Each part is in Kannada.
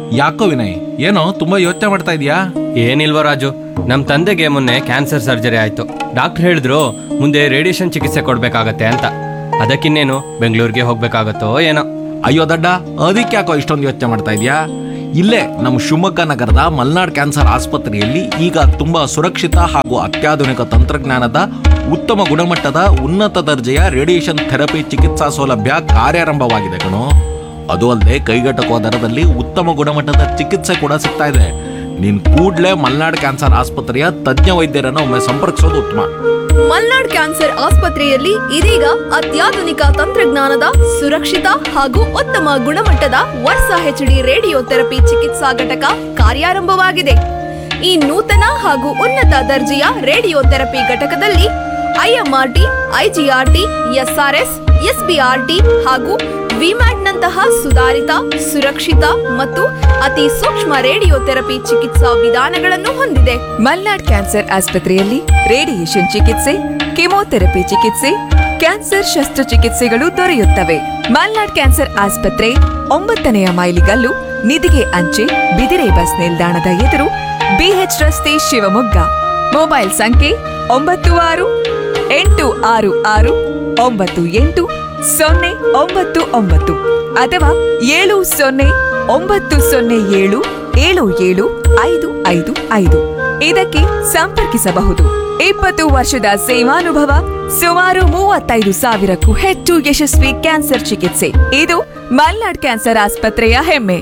ಯಾಕೋ ವಿನಯ್ ಏನೋ ತುಂಬಾ ಯೋಚನೆ ಮಾಡ್ತಾ ಇದೀಯಾ ಏನಿಲ್ವ ರಾಜು ನಮ್ಮ ತಂದೆಗೆ ಮೊನ್ನೆ ಕ್ಯಾನ್ಸರ್ ಸರ್ಜರಿ ಆಯ್ತು ಡಾಕ್ಟರ್ ಹೇಳಿದ್ರು ಮುಂದೆ ರೇಡಿಯೇಷನ್ ಚಿಕಿತ್ಸೆ ಕೊಡ್ಬೇಕಾಗತ್ತೆ ಅಂತ ಅದಕ್ಕಿನ್ನೇನು ಬೆಂಗಳೂರಿಗೆ ಹೋಗ್ಬೇಕಾಗತ್ತೋ ಏನೋ ಅಯ್ಯೋ ದಡ್ಡ ಅದಕ್ಕೆ ಯಾಕೋ ಇಷ್ಟೊಂದು ಯೋಚನೆ ಮಾಡ್ತಾ ಇದೀಯಾ ಇಲ್ಲೇ ನಮ್ಮ ಶಿವಮೊಗ್ಗ ನಗರದ ಮಲ್ನಾಡ್ ಕ್ಯಾನ್ಸರ್ ಆಸ್ಪತ್ರೆಯಲ್ಲಿ ಈಗ ತುಂಬಾ ಸುರಕ್ಷಿತ ಹಾಗೂ ಅತ್ಯಾಧುನಿಕ ತಂತ್ರಜ್ಞಾನದ ಉತ್ತಮ ಗುಣಮಟ್ಟದ ಉನ್ನತ ದರ್ಜೆಯ ರೇಡಿಯೇಷನ್ ಥೆರಪಿ ಚಿಕಿತ್ಸಾ ಸೌಲಭ್ಯ ಕಾರ್ಯಾರಂಭವಾಗಿದೆ ಕಣೋ ಅದು ಅಲ್ಲದೆ ಕೈಗೆಟಕುವ ದರದಲ್ಲಿ ಉತ್ತಮ ಗುಣಮಟ್ಟದ ಚಿಕಿತ್ಸೆ ಕೂಡ ಸಿಗ್ತಾ ಇದೆ ನೀನ್ ಕೂಡ್ಲೇ ಮಲ್ನಾಡ್ ಕ್ಯಾನ್ಸರ್ ಆಸ್ಪತ್ರೆಯ ತಜ್ಞ ವೈದ್ಯರನ್ನು ಒಮ್ಮೆ ಸಂಪರ್ಕಿಸೋದು ಉತ್ತಮ ಮಲ್ನಾಡ್ ಕ್ಯಾನ್ಸರ್ ಆಸ್ಪತ್ರೆಯಲ್ಲಿ ಇದೀಗ ಅತ್ಯಾಧುನಿಕ ತಂತ್ರಜ್ಞಾನದ ಸುರಕ್ಷಿತ ಹಾಗೂ ಉತ್ತಮ ಗುಣಮಟ್ಟದ ವರ್ಸ ಹೆಚ್ಡಿ ರೇಡಿಯೋ ಥೆರಪಿ ಚಿಕಿತ್ಸಾ ಘಟಕ ಕಾರ್ಯಾರಂಭವಾಗಿದೆ ಈ ನೂತನ ಹಾಗೂ ಉನ್ನತ ದರ್ಜೆಯ ರೇಡಿಯೋ ಥೆರಪಿ ಘಟಕದಲ್ಲಿ ಐಎಂಆರ್ಟಿ ಐಜಿಆರ್ಟಿ ಎಸ್ಆರ್ಎಸ್ ಎಸ್ಬಿಆರ್ಟಿ ಹಾಗೂ ವಿಮ್ಯಾಟ್ನಂತಹ ಸುಧಾರಿತ ಸುರಕ್ಷಿತ ಮತ್ತು ಅತಿ ಸೂಕ್ಷ್ಮ ರೇಡಿಯೋ ಥೆರಪಿ ಚಿಕಿತ್ಸಾ ವಿಧಾನಗಳನ್ನು ಹೊಂದಿದೆ ಮಲ್ನಾಡ್ ಕ್ಯಾನ್ಸರ್ ಆಸ್ಪತ್ರೆಯಲ್ಲಿ ರೇಡಿಯೇಷನ್ ಚಿಕಿತ್ಸೆ ಕೆಮೊಥೆರಪಿ ಚಿಕಿತ್ಸೆ ಕ್ಯಾನ್ಸರ್ ಶಸ್ತ್ರಚಿಕಿತ್ಸೆಗಳು ದೊರೆಯುತ್ತವೆ ಮಲ್ನಾಡ್ ಕ್ಯಾನ್ಸರ್ ಆಸ್ಪತ್ರೆ ಒಂಬತ್ತನೆಯ ಮೈಲಿಗಲ್ಲು ನಿಧಿಗೆ ಅಂಚೆ ಬಿದಿರೆ ಬಸ್ ನಿಲ್ದಾಣದ ಎದುರು ಬಿಎಚ್ ರಸ್ತೆ ಶಿವಮೊಗ್ಗ ಮೊಬೈಲ್ ಸಂಖ್ಯೆ ಒಂಬತ್ತು ಆರು ಎಂಟು ಆರು ಆರು ಒಂಬತ್ತು ಎಂಟು ಸೊನ್ನೆ ಒಂಬತ್ತು ಒಂಬತ್ತು ಅಥವಾ ಏಳು ಸೊನ್ನೆ ಒಂಬತ್ತು ಸೊನ್ನೆ ಏಳು ಏಳು ಏಳು ಐದು ಐದು ಐದು ಇದಕ್ಕೆ ಸಂಪರ್ಕಿಸಬಹುದು ಇಪ್ಪತ್ತು ವರ್ಷದ ಸೇವಾನುಭವ ಸುಮಾರು ಮೂವತ್ತೈದು ಸಾವಿರಕ್ಕೂ ಹೆಚ್ಚು ಯಶಸ್ವಿ ಕ್ಯಾನ್ಸರ್ ಚಿಕಿತ್ಸೆ ಇದು ಮಲ್ನಾಡ್ ಕ್ಯಾನ್ಸರ್ ಆಸ್ಪತ್ರೆಯ ಹೆಮ್ಮೆ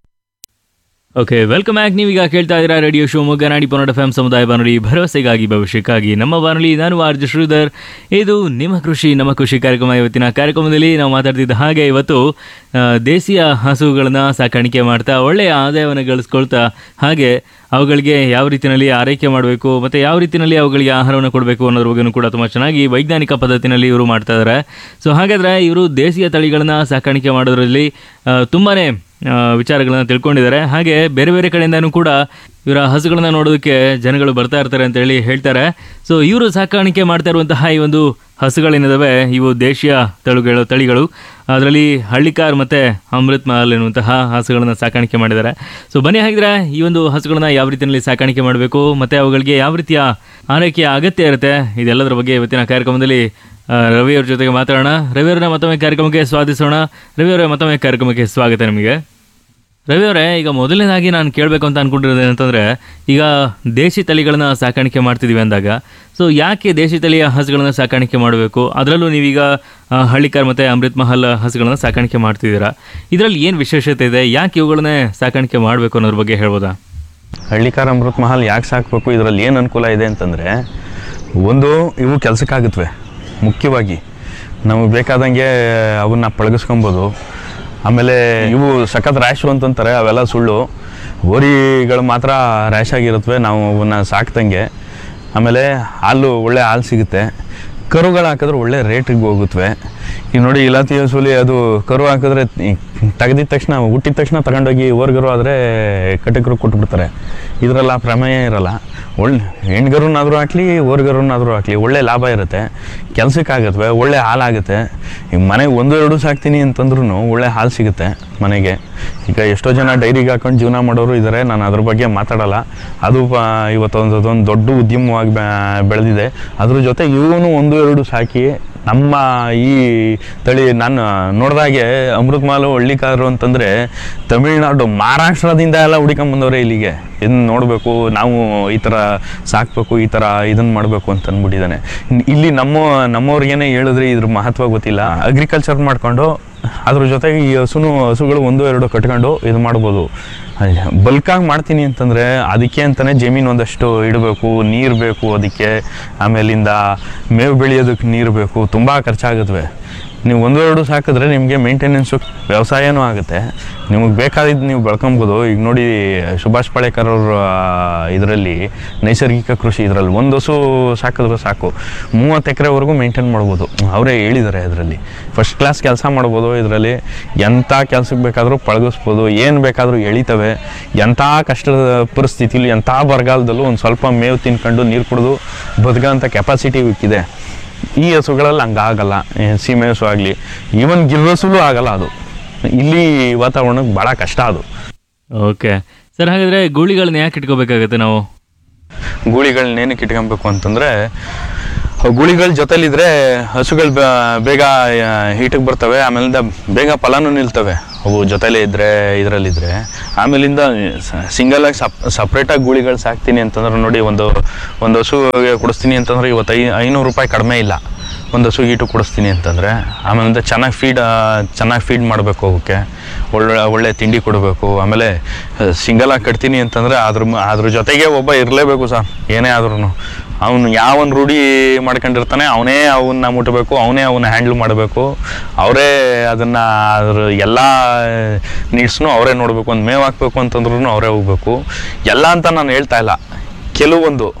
ಓಕೆ ವೆಲ್ಕಮ್ ಬ್ಯಾಕ್ ನೀವೀಗ ಕೇಳ್ತಾ ಇದ್ದೀರಾ ರೇಡಿಯೋ ಶಿವಮೊಗ್ಗ ನಾಡಿ ಪನ್ನಡ ಎಫ್ ಸಮುದಾಯ ಬಾನುಲಿ ಭರವಸೆಗಾಗಿ ಭವಿಷ್ಯಕ್ಕಾಗಿ ನಮ್ಮ ಬಾನುಲಿ ನಾನು ಆರ್ಜ ಶ್ರೀಧರ್ ಇದು ನಿಮ್ಮ ಕೃಷಿ ನಮ್ಮ ಕೃಷಿ ಕಾರ್ಯಕ್ರಮ ಇವತ್ತಿನ ಕಾರ್ಯಕ್ರಮದಲ್ಲಿ ನಾವು ಮಾತಾಡ್ತಿದ್ದ ಹಾಗೆ ಇವತ್ತು ಆ, ದೇಶೀಯ ಹಸುಗಳನ್ನ ಸಾಕಾಣಿಕೆ ಮಾಡ್ತಾ ಒಳ್ಳೆಯ ಆದಾಯವನ್ನು ಗಳಿಸ್ಕೊಳ್ತಾ ಹಾಗೆ ಅವುಗಳಿಗೆ ಯಾವ ರೀತಿಯಲ್ಲಿ ಆರೈಕೆ ಮಾಡಬೇಕು ಮತ್ತು ಯಾವ ರೀತಿಯಲ್ಲಿ ಅವುಗಳಿಗೆ ಆಹಾರವನ್ನು ಕೊಡಬೇಕು ಅನ್ನೋದ್ರ ಬಗ್ಗೆನೂ ಕೂಡ ತುಂಬ ಚೆನ್ನಾಗಿ ವೈಜ್ಞಾನಿಕ ಪದ್ಧತಿನಲ್ಲಿ ಇವರು ಮಾಡ್ತಾ ಇದ್ದಾರೆ ಸೊ ಹಾಗಾದರೆ ಇವರು ದೇಶೀಯ ತಳಿಗಳನ್ನ ಸಾಕಾಣಿಕೆ ಮಾಡೋದ್ರಲ್ಲಿ ಆ, ತುಂಬಾನೇ ಆ, ವಿಚಾರಗಳನ್ನ ತಿಳ್ಕೊಂಡಿದ್ದಾರೆ ಹಾಗೆ ಬೇರೆ ಬೇರೆ ಕಡೆಯಿಂದನೂ ಕೂಡ ಇವರ ಹಸುಗಳನ್ನ ನೋಡೋದಕ್ಕೆ ಜನಗಳು ಬರ್ತಾ ಇರ್ತಾರೆ ಅಂತ ಹೇಳಿ ಹೇಳ್ತಾರೆ ಸೊ ಇವರು ಸಾಕಾಣಿಕೆ ಮಾಡ್ತಾ ಇರುವಂತಹ ಈ ಒಂದು ಹಸುಗಳೇನಿದಾವೆ ಇವು ದೇಶೀಯ ತಳಿಗಳು ತಳಿಗಳು ಅದರಲ್ಲಿ ಹಳ್ಳಿಕಾರ್ ಮತ್ತು ಅಮೃತ್ ಮಹಲ್ ಎನ್ನುವಂತಹ ಹಸುಗಳನ್ನ ಸಾಕಾಣಿಕೆ ಮಾಡಿದ್ದಾರೆ ಸೊ ಬನ್ನಿ ಹಾಗಿದ್ರೆ ಈ ಒಂದು ಹಸುಗಳನ್ನ ಯಾವ ರೀತಿಯಲ್ಲಿ ಸಾಕಾಣಿಕೆ ಮಾಡಬೇಕು ಮತ್ತು ಅವುಗಳಿಗೆ ಯಾವ ರೀತಿಯ ಆರೈಕೆಯ ಅಗತ್ಯ ಇರುತ್ತೆ ಇದೆಲ್ಲದರ ಬಗ್ಗೆ ಇವತ್ತಿನ ಕಾರ್ಯಕ್ರಮದಲ್ಲಿ ಆ, ರವಿ ಅವ್ರ ಜೊತೆಗೆ ಮಾತಾಡೋಣ ರವಿ ಅವರನ್ನ ಮತ್ತೊಮ್ಮೆ ಕಾರ್ಯಕ್ರಮಕ್ಕೆ ಸ್ವಾಗತಿಸೋಣ ರವಿ ಅವರೇ ಮತ್ತೊಮ್ಮೆ ಕಾರ್ಯಕ್ರಮಕ್ಕೆ ಸ್ವಾಗತ ನಿಮಗೆ ರವಿ ಅವರೇ ಈಗ ಮೊದಲನೇದಾಗಿ ನಾನು ಕೇಳಬೇಕು ಅಂತ ಅನ್ಕೊಂಡಿರೋದು ಏನಂತಂದ್ರೆ ಈಗ ದೇಶಿ ತಳಿಗಳನ್ನ ಸಾಕಾಣಿಕೆ ಮಾಡ್ತಿದೀವಿ ಅಂದಾಗ ಸೊ ಯಾಕೆ ದೇಶಿ ತಳಿಯ ಹಸುಗಳನ್ನ ಸಾಕಾಣಿಕೆ ಮಾಡಬೇಕು ಅದರಲ್ಲೂ ನೀವೀಗ ಆ, ಹಳ್ಳಿಕಾರ್ ಮತ್ತು ಅಮೃತ್ ಮಹಲ್ ಹಸುಗಳನ್ನ ಸಾಕಾಣಿಕೆ ಮಾಡ್ತಿದ್ದೀರಾ ಇದರಲ್ಲಿ ಏನು ವಿಶೇಷತೆ ಇದೆ ಯಾಕೆ ಇವುಗಳನ್ನೇ ಸಾಕಾಣಿಕೆ ಮಾಡಬೇಕು ಅನ್ನೋದ್ರ ಬಗ್ಗೆ ಹೇಳ್ಬೋದಾ ಹಳ್ಳಿಕಾರ ಅಮೃತ್ ಮಹಲ್ ಯಾಕೆ ಸಾಕಬೇಕು ಇದರಲ್ಲಿ ಏನು ಅನುಕೂಲ ಇದೆ ಅಂತಂದರೆ ಒಂದು ಇವು ಕೆಲಸಕ್ಕಾಗುತ್ತವೆ ಮುಖ್ಯವಾಗಿ ನಮಗೆ ಬೇಕಾದಂಗೆ ಅವನ್ನ ಪಳಗಿಸ್ಕೊಬೋದು ಆಮೇಲೆ ಇವು ಸಖತ್ ರ್ಯಾಶು ಅಂತಂತಾರೆ ಅವೆಲ್ಲ ಸುಳ್ಳು ಹೋರಿಗಳು ಮಾತ್ರ ರ್ಯಾಶ್ ಆಗಿರುತ್ತವೆ ನಾವು ಅವನ್ನ ಸಾಕ್ದಂಗೆ ಆಮೇಲೆ ಹಾಲು ಒಳ್ಳೆ ಹಾಲು ಸಿಗುತ್ತೆ ಕರುಗಳು ಹಾಕಿದ್ರೆ ಒಳ್ಳೆ ರೇಟಿಗೆ ಹೋಗುತ್ತವೆ ಈಗ ನೋಡಿ ಇಲಾತಿ ಹಸುಲಿ ಅದು ಕರು ಹಾಕಿದ್ರೆ ತೆಗೆದಿದ ತಕ್ಷಣ ಹುಟ್ಟಿದ ತಕ್ಷಣ ತಗೊಂಡೋಗಿ ಓರ್ಗರು ಆದರೆ ಕಟಕರು ಕೊಟ್ಬಿಡ್ತಾರೆ ಇದರಲ್ಲಿ ಆ ಪ್ರಮೇಯ ಇರಲ್ಲ ಒಳ್ಳೆ ಹೆಣ್ಗರುನಾದರೂ ಹಾಕ್ಲಿ ಓರ್ಗರುನಾದರೂ ಹಾಕ್ಲಿ ಒಳ್ಳೆ ಲಾಭ ಇರುತ್ತೆ ಕೆಲಸಕ್ಕಾಗತ್ವೆ ಒಳ್ಳೆ ಹಾಲಾಗುತ್ತೆ ಈಗ ಮನೆಗೆ ಒಂದು ಎರಡು ಸಾಕ್ತೀನಿ ಅಂತಂದ್ರೂ ಒಳ್ಳೆ ಹಾಲು ಸಿಗುತ್ತೆ ಮನೆಗೆ ಈಗ ಎಷ್ಟೋ ಜನ ಡೈರಿಗೆ ಹಾಕೊಂಡು ಜೀವನ ಮಾಡೋರು ಇದ್ದಾರೆ ನಾನು ಅದ್ರ ಬಗ್ಗೆ ಮಾತಾಡಲ್ಲ ಅದು ಪ- ಇವತ್ತೊಂದು ಅದೊಂದು ದೊಡ್ಡ ಉದ್ಯಮವಾಗಿ ಬೆ- ಬೆಳೆದಿದೆ ಅದ್ರ ಜೊತೆ ಇವನು ಒಂದು ಎರಡು ಸಾಕಿ ನಮ್ಮ ಈ ತಳಿ ನಾನು ನೋಡಿದಾಗೆ ಅಮೃತ್ ಮಾಲು ಹಳ್ಳಿಕಾರರು ಅಂತಂದರೆ ತಮಿಳ್ನಾಡು ಮಹಾರಾಷ್ಟ್ರದಿಂದ ಎಲ್ಲ ಹುಡ್ಕೊಂಬಂದವ್ರೆ ಇಲ್ಲಿಗೆ ಇದನ್ನ ನೋಡಬೇಕು ನಾವು ಈ ಥರ ಸಾಕಬೇಕು ಈ ಥರ ಇದನ್ನು ಮಾಡಬೇಕು ಅಂತ ಅಂದ್ಬಿಟ್ಟಿದ್ದಾನೆ ಇನ್- ಇಲ್ಲಿ ನಮ್ಮ ನಮ್ಮವ್ರಿಗೇನೆ ಹೇಳಿದ್ರೆ ಇದ್ರ ಮಹತ್ವ ಗೊತ್ತಿಲ್ಲ ಅಗ್ರಿಕಲ್ಚರ್ ಮಾಡ್ಕೊಂಡು ಅದ್ರ ಜೊತೆಗೆ ಈ ಹಸುನು ಹಸುಗಳು ಒಂದು ಎರಡು ಕಟ್ಕೊಂಡು ಇದು ಮಾಡ್ಬೋದು ಬಲ್ಕಾಗಿ ಮಾಡ್ತೀನಿ ಅಂತಂದರೆ ಅದಕ್ಕೆ ಅಂತಲೇ ಜಮೀನು ಒಂದಷ್ಟು ಇಡಬೇಕು ನೀರು ಬೇಕು ಅದಕ್ಕೆ ಆಮೇಲಿಂದ ಮೇವು ಬೆಳೆಯೋದಕ್ಕೆ ನೀರು ಬೇಕು ತುಂಬ ಖರ್ಚಾಗುತ್ತವೆ ನೀವು ಒಂದು ಎರಡು ಸಾಕಿದ್ರೆ ನಿಮಗೆ ಮೇಂಟೆನೆನ್ಸು ವ್ಯವಸಾಯನೂ ಆಗುತ್ತೆ ನಿಮಗೆ ಬೇಕಾದಿದ್ದು ನೀವು ಬೆಳ್ಕೊಬೋದು ಈಗ ನೋಡಿ ಸುಭಾಷ್ ಪಾಳೇಕರ್ ಅವ್ರ ಇದರಲ್ಲಿ ನೈಸರ್ಗಿಕ ಕೃಷಿ ಇದರಲ್ಲಿ ಒಂದು ಹಸು ಸಾಕಿದ್ರೆ ಸಾಕು ಮೂವತ್ತು ಎಕರೆವರೆಗೂ ಮೇಂಟೈನ್ ಮಾಡ್ಬೋದು ಅವರೇ ಹೇಳಿದ್ದಾರೆ ಇದರಲ್ಲಿ ಫಸ್ಟ್ ಕ್ಲಾಸ್ ಕೆಲಸ ಮಾಡ್ಬೋದು ಇದರಲ್ಲಿ ಎಂಥ ಕೆಲ್ಸಕ್ಕೆ ಬೇಕಾದರೂ ಪಳಗಿಸ್ಬೋದು ಏನು ಬೇಕಾದರೂ ಎಳಿತವೆ ಎಂಥ ಕಷ್ಟದ ಪರಿಸ್ಥಿತಿಲಿ ಎಂಥ ಬರಗಾಲದಲ್ಲೂ ಒಂದು ಸ್ವಲ್ಪ ಮೇವು ತಿನ್ಕೊಂಡು ನೀರು ಕುಡಿದು ಬದುಕೋಂಥ ಕೆಪಾಸಿಟಿ ಇದೆ ಈ ಹಸುಗಳಲ್ಲಿ ಹಂಗಾಗಲ್ಲ ಏ, ಸೀಮೆ ಹಸು ಆಗಲಿ ಈವನ್ ಗಿರ್ ಹಸುಲು ಆಗಲ್ಲ ಅದು ಇಲ್ಲಿ ವಾತಾವರಣಕ್ಕೆ ಭಾಳ ಕಷ್ಟ ಅದು ಓಕೆ ಸರ್ ಹಾಗಾದರೆ ಗೂಳಿಗಳನ್ನ ಯಾಕೆ ಇಟ್ಕೋಬೇಕಾಗತ್ತೆ ನಾವು ಗೂಳಿಗಳನ್ನ ಏನಕ್ಕೆ ಇಟ್ಕೊಬೇಕು ಅಂತಂದರೆ ಗೂಳಿಗಳ ಜೊತೆಲಿದ್ರೆ ಹಸುಗಳು ಬೇಗ ಹೀಟಿಗೆ ಬರ್ತವೆ ಆಮೇಲಿಂದ ಬೇಗ ಫಲನೂ ನಿಲ್ತವೆ ಅವು ಜೊತೆಲೇ ಇದ್ದರೆ ಇದರಲ್ಲಿದ್ದರೆ ಆಮೇಲಿಂದ ಸಿಂಗಲಾಗಿ ಸಪ್ ಸಪ್ರೇಟಾಗಿ ಗೂಳಿಗಳು ಸಾಕ್ತೀನಿ ಅಂತಂದ್ರೆ ನೋಡಿ ಒಂದು ಒಂದು ಹಸುಗೆ ಕೊಡಿಸ್ತೀನಿ ಅಂತಂದ್ರೆ ಇವತ್ತು ಐ ಐನೂರು ರೂಪಾಯಿ ಕಡಿಮೆ ಇಲ್ಲ ಒಂದು ಹಸು ಗೀಟು ಕೊಡಿಸ್ತೀನಿ ಅಂತಂದರೆ ಆಮೇಲಿಂದ ಚೆನ್ನಾಗಿ ಫೀಡ್ ಚೆನ್ನಾಗಿ ಫೀಡ್ ಮಾಡಬೇಕು ಅವಕ್ಕೆ ಒಳ್ಳೆ ಒಳ್ಳೆ ತಿಂಡಿ ಕೊಡಬೇಕು ಆಮೇಲೆ ಸಿಂಗಲಾಗಿ ಕಟ್ತೀನಿ ಅಂತಂದರೆ ಅದ್ರ ಮ- ಅದ್ರ ಜೊತೆಗೆ ಒಬ್ಬ ಇರಲೇಬೇಕು ಸರ್ ಏನೇ ಆದ್ರೂ ಅವನು ಯಾವನ್ ರೂಢಿ ಮಾಡ್ಕೊಂಡಿರ್ತಾನೆ ಅವನೇ ಅವನ್ನ ಮುಟ್ಟಬೇಕು ಅವನೇ ಅವನ್ನ ಹ್ಯಾಂಡ್ಲ್ ಮಾಡಬೇಕು ಅವರೇ ಅದನ್ನು ಅದ್ರ ಎಲ್ಲ ನೀಡ್ಸ್ನು ಅವರೇ ನೋಡಬೇಕು ಒಂದು ಮೇವು ಹಾಕ್ಬೇಕು ಅಂತಂದ್ರೂ ಅವರೇ ಹೋಗ್ಬೇಕು ಎಲ್ಲ ಅಂತ ನಾನು ಹೇಳ್ತಾ ಇಲ್ಲ ಕೆಲವೊಂದು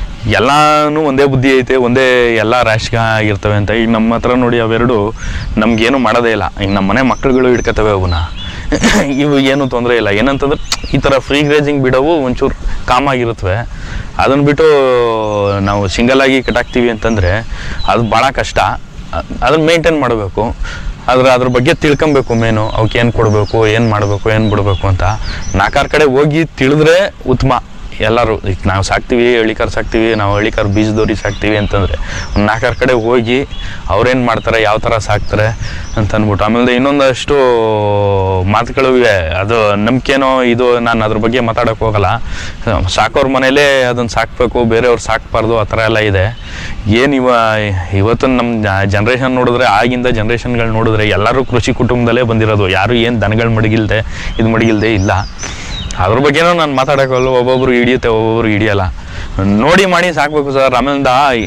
ಎಲ್ಲಾನು ಒಂದೇ ಬುದ್ಧಿ ಐತೆ ಒಂದೇ ಎಲ್ಲ ರ್ಯಾಶ್ಗ ಆಗಿರ್ತವೆ ಅಂತ ಈಗ ನಮ್ಮ ಹತ್ರ ನೋಡಿ ಅವೆರಡು ನಮ್ಗೇನು ಮಾಡೋದೇ ಇಲ್ಲ ಈಗ ನಮ್ಮ ಮನೆ ಮಕ್ಕಳುಗಳು ಹಿಡ್ಕತವೆ ಅವನ್ನ ಇವು ಏನು ತೊಂದರೆ ಇಲ್ಲ ಏನಂತಂದ್ರೆ ಈ ಥರ ಫ್ರೀ ಗ್ರೇಜಿಂಗ್ ಬಿಡೋವು ಒಂಚೂರು ಕಾಮಾಗಿರುತ್ತವೆ ಅದನ್ನು ಬಿಟ್ಟು ನಾವು ಸಿಂಗಲಾಗಿ ಕಟ್ಟಾಕ್ತೀವಿ ಅಂತಂದರೆ ಅದು ಭಾಳ ಕಷ್ಟ ಅದನ್ನು ಮೇಂಟೈನ್ ಮಾಡಬೇಕು ಅದ್ರ ಅದ್ರ ಬಗ್ಗೆ ತಿಳ್ಕೊಬೇಕು ಮೇನು ಅವಕ್ಕೆ ಏನು ಕೊಡಬೇಕು ಏನು ಮಾಡಬೇಕು ಏನು ಬಿಡಬೇಕು ಅಂತ ನಾಲ್ಕಾರು ಕಡೆ ಹೋಗಿ ತಿಳಿದ್ರೆ ಉತ್ತಮ ಎಲ್ಲರೂ ಈಗ ನಾವು ಸಾಕ್ತೀವಿ ಹಳ್ಳಿಕಾರ್ ಸಾಕ್ತೀವಿ ನಾವು ಹಳ್ಳಿಕಾರ್ ಬೀಜದವ್ರಿಗೆ ಸಾಕ್ತೀವಿ ಅಂತಂದರೆ ಒಂದು ನಾಲ್ಕಾರು ಕಡೆ ಹೋಗಿ ಅವ್ರೇನು ಮಾಡ್ತಾರೆ ಯಾವ ಥರ ಸಾಕ್ತಾರೆ ಅಂತ ಅಂದ್ಬಿಟ್ಟು ಆಮೇಲೆ ಇನ್ನೊಂದಷ್ಟು ಮಾತುಗಳು ಇವೆ ಅದು ನಂಬಿಕೆನೋ ಇದು ನಾನು ಅದ್ರ ಬಗ್ಗೆ ಮಾತಾಡೋಕೆ ಹೋಗಲ್ಲ ಸಾಕೋರ್ ಮನೇಲೇ ಅದನ್ನು ಸಾಕಬೇಕು ಬೇರೆಯವ್ರು ಸಾಕಬಾರ್ದು ಆ ಥರ ಎಲ್ಲ ಇದೆ ಏನು ಇವ ಇವತ್ತು ನಮ್ಮ ಜನ್ರೇಷನ್ ನೋಡಿದ್ರೆ ಆಗಿಂದ ಜನ್ರೇಷನ್ಗಳು ನೋಡಿದ್ರೆ ಎಲ್ಲರೂ ಕೃಷಿ ಕುಟುಂಬದಲ್ಲೇ ಬಂದಿರೋದು ಯಾರು ಏನು ದನಗಳು ಮಡಗಿಲ್ದೆ ಇದು ಮಡಗಿಲ್ದೆ ಇಲ್ಲ ಅದ್ರ ಬಗ್ಗೆನೂ ನಾನು ಮಾತಾಡೋಕ್ಕಲ್ಲ ಒಬ್ಬೊಬ್ರು ಹಿಡಿಯುತ್ತೆ ಒಬ್ಬೊಬ್ರು ಹಿಡಿಯಲ್ಲ ನೋಡಿ ಮಾಡಿ ಸಾಕ್ಬೇಕು ಸರ್ ಆಮೇಲಿಂದ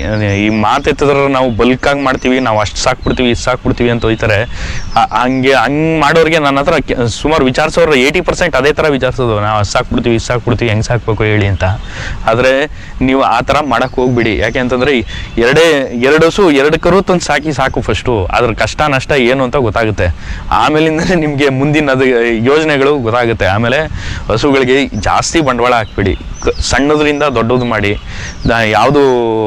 ಈ ಮಾತು ಎತ್ತಿದ್ರೆ ನಾವು ಬಲ್ಕಾಗಿ ಮಾಡ್ತೀವಿ ನಾವು ಅಷ್ಟು ಸಾಕ್ಬಿಡ್ತೀವಿ ಇಷ್ಟು ಸಾಕ್ಬಿಡ್ತೀವಿ ಅಂತ ಹೋಯ್ತಾರೆ ಆ- ಹಂಗೆ ಹಂಗೆ ಮಾಡೋರಿಗೆ ನನ್ನ ಹತ್ರ ಕೆ- ಸುಮಾರು ವಿಚಾರಿಸೋರು ಏಯ್ಟಿ ಪರ್ಸೆಂಟ್ ಅದೇ ಥರ ವಿಚಾರಿಸೋದು ನಾವು ಅಷ್ಟು ಸಾಕ್ಬಿಡ್ತೀವಿ ಇಷ್ಟು ಸಾಕ್ಬಿಡ್ತೀವಿ ಹೆಂಗೆ ಸಾಕ್ಬೇಕು ಹೇಳಿ ಅಂತ ಆದರೆ ನೀವು ಆ ಥರ ಮಾಡೋಕ್ಕೆ ಹೋಗ್ಬಿಡಿ ಯಾಕೆ ಅಂತಂದರೆ ಎರಡೇ ಎರಡು ಹಸು ಎರಡು ಕರು ತಂದು ಸಾಕಿ ಸಾಕು ಫಸ್ಟು ಅದ್ರ ಕಷ್ಟ ನಷ್ಟ ಏನು ಅಂತ ಗೊತ್ತಾಗುತ್ತೆ ಆಮೇಲಿಂದಲೇ ನಿಮಗೆ ಮುಂದಿನ ಅದು ಯೋಜನೆಗಳು ಗೊತ್ತಾಗುತ್ತೆ ಆಮೇಲೆ ಹಸುಗಳಿಗೆ ಜಾಸ್ತಿ ಬಂಡವಾಳ ಹಾಕ್ಬಿಡಿ ಕ- ಸಣ್ಣದ್ರಿಂದ ದೊಡ್ಡದು ಮಾಡಿ ಯಾವುದು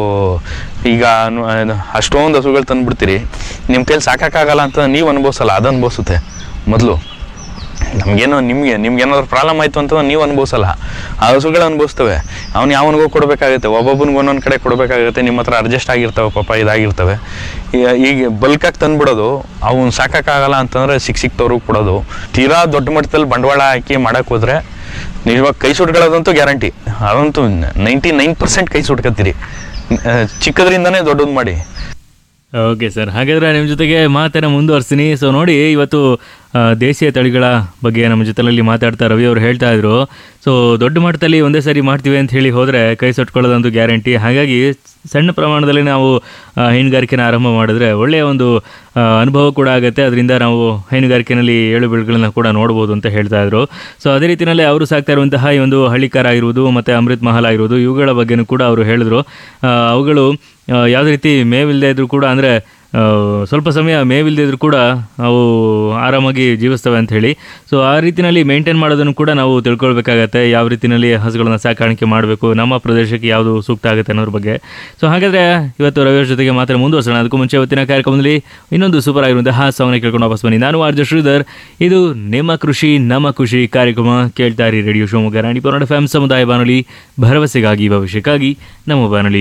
ಈಗ ನು- ಅಷ್ಟೊಂದು ಹಸುಗಳು ತಂದುಬಿಡ್ತೀರಿ ನಿಮ್ಮ ಕೈಲಿ ಸಾಕೋಕ್ಕಾಗಲ್ಲ ಅಂತ ನೀವು ಅನುಭವಿಸಲ್ಲ ಅದು ಅನುಭವಿಸುತ್ತೆ ಮೊದಲು ನಮಗೇನೋ ನಿಮಗೆ ನಿಮ್ಗೆ ಏನಾದ್ರು ಪ್ರಾಬ್ಲಮ್ ಆಯಿತು ಅಂತ ನೀವು ಅನುಭವಿಸಲ್ಲ ಆ ಹಸುಗಳು ಅನುಭವಿಸ್ತವೆ ಅವ್ನು ಯಾವನಿಗೋ ಕೊಡಬೇಕಾಗುತ್ತೆ ಒಬ್ಬೊಬ್ಬನಿಗೆ ಒಂದೊಂದು ಕಡೆ ಕೊಡಬೇಕಾಗುತ್ತೆ ನಿಮ್ಮ ಹತ್ರ ಅಡ್ಜಸ್ಟ್ ಆಗಿರ್ತವೆ ಪಾಪ ಇದಾಗಿರ್ತವೆ ಈಗ- ಈಗ ಬಲ್ಕಾಗಿ ತಂದ್ಬಿಡೋದು ಅವ್ನು ಸಾಕೋಕ್ಕಾಗಲ್ಲ ಅಂತಂದರೆ ಸಿಕ್ ಸಿಕ್ತವ್ರಿಗೆ ಕೊಡೋದು ತೀರಾ ದೊಡ್ಡ ಮಟ್ಟದಲ್ಲಿ ಬಂಡವಾಳ ಹಾಕಿ ಮಾಡೋಕ್ಕೆ ಹೋದರೆ ನಿಜವಾಗಿ ಕೈ ಸುಟ್ಕೊಳ್ಳೋದಂತೂ ಗ್ಯಾರಂಟಿ ಅದಂತೂ ನೈಂಟಿ ನೈನ್ ಪರ್ಸೆಂಟ್ ಕೈ ಸುಟ್ಕೊತೀರಿ ಆ, ಚಿಕ್ಕದ್ರಿಂದನೇ ದೊಡ್ಡದು ಮಾಡಿ ಓಕೆ ಸರ್ ಹಾಗಾದರೆ ನಿಮ್ಮ ಜೊತೆಗೆ ಮಾತನ್ನು ಮುಂದುವರಿಸ್ತೀನಿ ಸೊ ನೋಡಿ ಇವತ್ತು ಆ, ದೇಶೀಯ ತಳಿಗಳ ಬಗ್ಗೆ ನಮ್ಮ ಜೊತೆಯಲ್ಲಿ ಮಾತಾಡ್ತಾ ರವಿ ಅವರು ಹೇಳ್ತಾ ಇದ್ರು ಸೊ ದೊಡ್ಡ ಮಟ್ಟದಲ್ಲಿ ಒಂದೇ ಸರಿ ಮಾಡ್ತೀವಿ ಅಂತ ಹೇಳಿ ಹೋದರೆ ಕೈ ಸುಟ್ಕೊಳ್ಳೋದಂತೂ ಗ್ಯಾರಂಟಿ ಹಾಗಾಗಿ ಸಣ್ಣ ಪ್ರಮಾಣದಲ್ಲಿ ನಾವು ಆ, ಹೈನುಗಾರಿಕೆನ ಆರಂಭ ಮಾಡಿದ್ರೆ ಒಳ್ಳೆಯ ಒಂದು ಆ, ಅನುಭವ ಕೂಡ ಆಗುತ್ತೆ ಅದರಿಂದ ನಾವು ಹೈನುಗಾರಿಕೆಯಲ್ಲಿ ಏಳು ಬೀಳುಗಳನ್ನ ಕೂಡ ನೋಡ್ಬೋದು ಅಂತ ಹೇಳ್ತಾ ಇದ್ರು ಸೊ ಅದೇ ರೀತಿಯಲ್ಲಿ ಅವರು ಸಾಕ್ತಾ ಇರುವಂತಹ ಈ ಒಂದು ಹಳ್ಳಿಕಾರ ಆಗಿರ್ಬೋದು ಮತ್ತು ಅಮೃತ್ ಮಹಲ್ ಆಗಿರ್ಬೋದು ಇವುಗಳ ಬಗ್ಗೆನೂ ಕೂಡ ಅವರು ಹೇಳಿದ್ರು ಆ, ಅವುಗಳು ಆ, ಯಾವುದೇ ರೀತಿ ಮೇವಿಲ್ಲದೆ ಇದ್ರೂ ಕೂಡ ಅಂದರೆ ಸ್ವಲ್ಪ ಸಮಯ ಮೇವಿಲ್ಲದೆ ಇದ್ರೂ ಕೂಡ ಅವು ಆರಾಮಾಗಿ ಜೀವಿಸ್ತವೆ ಅಂತ ಹೇಳಿ ಸೊ ಆ ರೀತಿಯಲ್ಲಿ ಮೇಂಟೈನ್ ಮಾಡೋದನ್ನು ಕೂಡ ನಾವು ತಿಳ್ಕೊಳ್ಬೇಕಾಗತ್ತೆ ಯಾವ ರೀತಿಯಲ್ಲಿ ಹಸುಗಳನ್ನ ಸಾಕಾಣಿಕೆ ಮಾಡಬೇಕು ನಮ್ಮ ಪ್ರದೇಶಕ್ಕೆ ಯಾವುದು ಸೂಕ್ತ ಆಗುತ್ತೆ ಅನ್ನೋದ್ರ ಬಗ್ಗೆ ಸೊ ಹಾಗಾದರೆ ಇವತ್ತು ರವಿಯವ್ರ ಜೊತೆಗೆ ಮಾತ್ರ ಮುಂದುವರ್ಸೋಣ ಅದಕ್ಕೂ ಮುಂಚೆ ಇವತ್ತಿನ ಕಾರ್ಯಕ್ರಮದಲ್ಲಿ ಇನ್ನೊಂದು ಸೂಪರ್ ಆಗಿರುವಂತಹ ಸಾಂಗ್ನ ಕೇಳ್ಕೊಂಡು ವಾಪಸ್ ಬನ್ನಿ ನಾನು ಆರ್ಜ ಶ್ರೀಧರ್ ಇದು ನಿಮ್ಮ ಕೃಷಿ ನಮ್ಮ ಖುಷಿ ಕಾರ್ಯಕ್ರಮ ಕೇಳ್ತಾ ಇರಿ ರೇಡಿಯೋ ಶಿವಮೊಗ್ಗ ರಾಣಿ ಪೌರಾಣ ಫ್ಯಾಮ್ ಸಮುದಾಯ ಬಾನುಲಿ ಭರವಸೆಗಾಗಿ ಭವಿಷ್ಯಕ್ಕಾಗಿ ನಮ್ಮ ಬಾನುಲಿ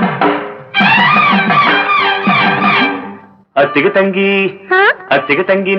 ಅತ್ತಿಗೆ ತಂಗಿ ಅತ್ತಿಗೆ ತಂಗಿ